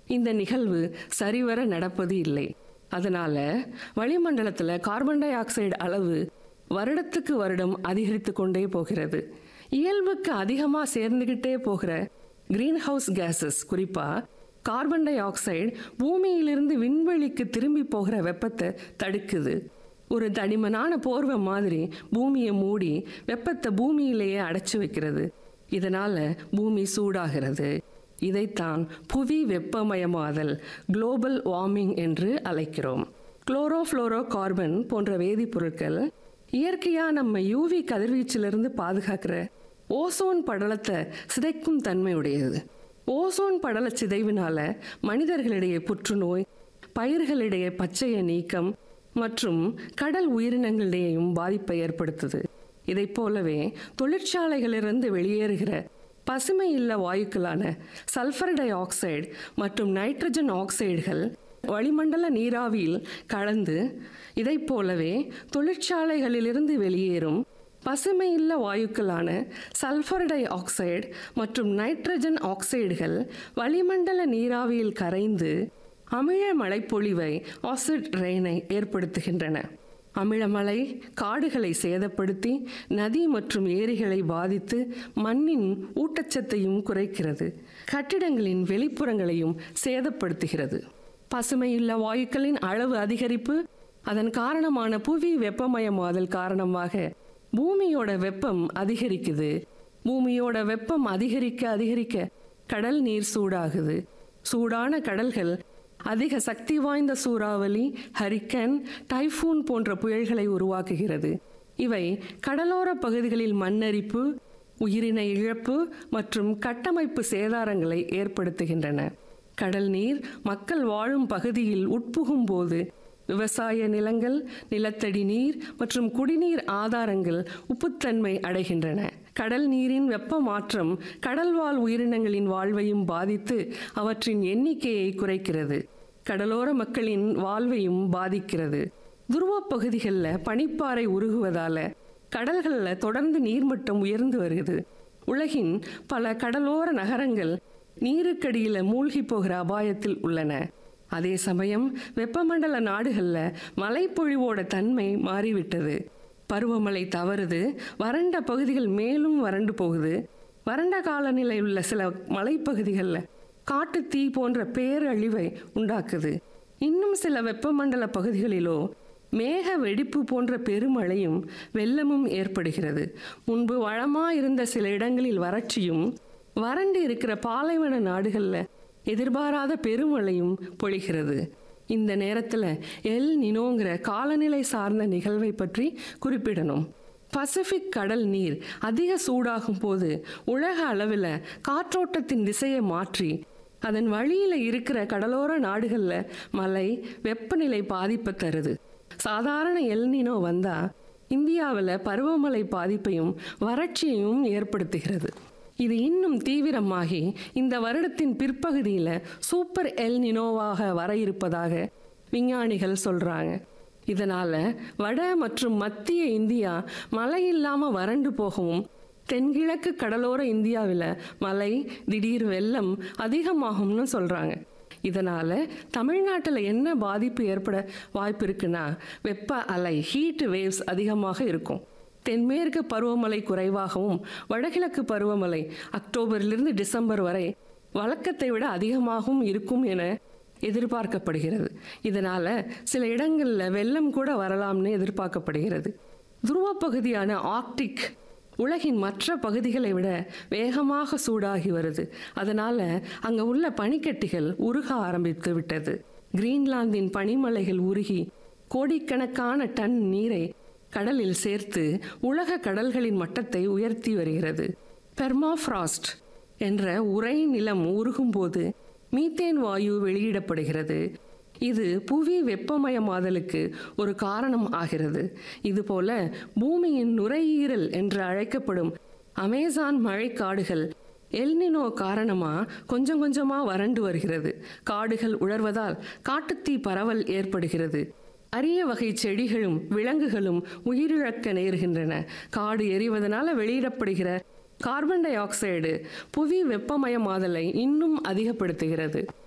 இந்த நிகழ்வு சரிவர நடப்பது இல்லை அதனால வளிமண்டலத்தில் கார்பன் டை ஆக்சைடு அளவு வருடத்துக்கு வருடம் அதிகரித்து கொண்டே போகிறது இயல்புக்கு அதிகமாக சேர்ந்துக்கிட்டே போகிற கிரீன் ஹவுஸ் கேஸஸ் குறிப்பாக கார்பன் டை ஆக்சைடு பூமியிலிருந்து விண்வெளிக்கு திரும்பி போகிற வெப்பத்தை தடுக்குது ஒரு தடிமனான போர்வை மாதிரி பூமியை மூடி வெப்பத்தை பூமியிலேயே அடைச்சு வைக்கிறது இதனால பூமி சூடாகிறது இதைத்தான் புவி வெப்பமயமாதல் குளோபல் வார்மிங் என்று அழைக்கிறோம் குளோரோஃப்ளோரோ கார்பன் போன்ற வேதிப்பொருட்கள் இயற்கையா நம்ம யூவி கதிர்வீச்சிலிருந்து பாதுகாக்கிற ஓசோன் படலத்தை சிதைக்கும் தன்மை உடையது ஓசோன் படல சிதைவினால மனிதர்களிடையே புற்றுநோய் பயிர்களிடையே பச்சைய நீக்கம் மற்றும் கடல் உயிரினங்களிடையேயும் பாதிப்பை ஏற்படுத்துது இதைப் போலவே தொழிற்சாலைகளிலிருந்து வெளியேறுகிற பசுமை இல்ல வாயுக்களான சல்ஃபர் டை ஆக்சைடு மற்றும் நைட்ரஜன் ஆக்சைடுகள் வளிமண்டல நீராவியில் கலந்து இதைப் போலவே தொழிற்சாலைகளிலிருந்து வெளியேறும் பசுமை இல்ல வாயுக்களான சல்ஃபர் டை ஆக்சைடு மற்றும் நைட்ரஜன் ஆக்சைடுகள் வளிமண்டல நீராவியில் கரைந்து அமில மழைப்பொழிவை ஆசிட் ரெயினை ஏற்படுத்துகின்றன அமிலமழை காடுகளை சேதப்படுத்தி நதி மற்றும் ஏரிகளை பாதித்து மண்ணின் ஊட்டச்சத்தையும் குறைக்கிறது கட்டிடங்களின் வெளிப்புறங்களையும் சேதப்படுத்துகிறது பசுமையுள்ள வாயுக்களின் அளவு அதிகரிப்பு அதன் காரணமான புவி வெப்பமயமாதல் காரணமாக பூமியோட வெப்பம் அதிகரிக்குது பூமியோட வெப்பம் அதிகரிக்க அதிகரிக்க கடல் நீர் சூடாகுது சூடான கடல்கள் அதிக சக்தி வாய்ந்த சூறாவளி ஹரிக்கன் டைஃபூன் போன்ற புயல்களை உருவாக்குகிறது இவை கடலோர பகுதிகளில் மண்ணரிப்பு உயிரின இழப்பு மற்றும் கட்டமைப்பு சேதாரங்களை ஏற்படுத்துகின்றன கடல் நீர் மக்கள் வாழும் பகுதியில் உட்புகும் போது விவசாய நிலங்கள் நிலத்தடி நீர் மற்றும் குடிநீர் ஆதாரங்கள் உப்புத்தன்மை அடைகின்றன கடல் நீரின் வெப்ப மாற்றம் கடல்வாழ் உயிரினங்களின் வாழ்வையும் பாதித்து அவற்றின் எண்ணிக்கையை குறைக்கிறது கடலோர மக்களின் வாழ்வையும் பாதிக்கிறது துருவப் பகுதிகளில் பனிப்பாறை உருகுவதால கடல்களில் தொடர்ந்து நீர்மட்டம் உயர்ந்து வருகிறது உலகின் பல கடலோர நகரங்கள் நீருக்கடியில் மூழ்கி போகிற அபாயத்தில் உள்ளன அதே சமயம் வெப்பமண்டல நாடுகளில் மழைப்பொழிவோட தன்மை மாறிவிட்டது பருவமழை தவறுது வறண்ட பகுதிகள் மேலும் வறண்டு போகுது வறண்ட காலநிலை உள்ள சில மலைப்பகுதிகளில் காட்டுத்தீ போன்ற பேரழிவை உண்டாக்குது இன்னும் சில வெப்பமண்டல பகுதிகளிலோ மேக வெடிப்பு போன்ற பெருமழையும் வெள்ளமும் ஏற்படுகிறது முன்பு வளமா இருந்த சில இடங்களில் வறட்சியும் வறண்டு இருக்கிற பாலைவன நாடுகளில் எதிர்பாராத பெருமழையும் பொழிகிறது இந்த நேரத்தில் எல் நினோங்கிற காலநிலை சார்ந்த நிகழ்வை பற்றி குறிப்பிடணும் பசிபிக் கடல் நீர் அதிக சூடாகும் போது உலக அளவில் காற்றோட்டத்தின் திசையை மாற்றி அதன் வழியில் இருக்கிற கடலோர நாடுகளில் மழை வெப்பநிலை பாதிப்பை தருது சாதாரண எல்னினோ வந்தால் இந்தியாவில் பருவமழை பாதிப்பையும் வறட்சியையும் ஏற்படுத்துகிறது இது இன்னும் தீவிரமாகி இந்த வருடத்தின் பிற்பகுதியில் சூப்பர் எல் நினோவாக வர இருப்பதாக விஞ்ஞானிகள் சொல்கிறாங்க இதனால் வட மற்றும் மத்திய இந்தியா மழை இல்லாமல் வறண்டு போகவும் தென்கிழக்கு கடலோர இந்தியாவில் மழை திடீர் வெள்ளம் அதிகமாகும்னு சொல்கிறாங்க இதனால் தமிழ்நாட்டில் என்ன பாதிப்பு ஏற்பட வாய்ப்பு இருக்குன்னா வெப்ப அலை ஹீட் வேவ்ஸ் அதிகமாக இருக்கும் தென்மேற்கு பருவமழை குறைவாகவும் வடகிழக்கு பருவமழை அக்டோபரிலிருந்து டிசம்பர் வரை வழக்கத்தை விட அதிகமாகவும் இருக்கும் என எதிர்பார்க்கப்படுகிறது இதனால் சில இடங்களில் வெள்ளம் கூட வரலாம்னு எதிர்பார்க்கப்படுகிறது துருவப் பகுதியான ஆர்க்டிக் உலகின் மற்ற பகுதிகளை விட வேகமாக சூடாகி வருது அதனால் அங்கே உள்ள பனிக்கட்டிகள் உருக ஆரம்பித்து விட்டது கிரீன்லாந்தின் பனிமலைகள் உருகி கோடிக்கணக்கான டன் நீரை கடலில் சேர்த்து உலக கடல்களின் மட்டத்தை உயர்த்தி வருகிறது பெர்மாஃப்ராஸ்ட் என்ற உறை நிலம் உருகும்போது மீத்தேன் வாயு வெளியிடப்படுகிறது இது புவி வெப்பமயமாதலுக்கு ஒரு காரணம் ஆகிறது இதுபோல பூமியின் நுரையீரல் என்று அழைக்கப்படும் அமேசான் மழைக்காடுகள் எல்னினோ காரணமா கொஞ்சம் கொஞ்சமா வறண்டு வருகிறது காடுகள் உலர்வதால் காட்டுத்தீ பரவல் ஏற்படுகிறது அரிய வகை செடிகளும் விலங்குகளும் உயிரிழக்க நேருகின்றன காடு எரிவதனால வெளியிடப்படுகிற கார்பன் டை ஆக்சைடு புவி வெப்பமயமாதலை இன்னும் அதிகப்படுத்துகிறது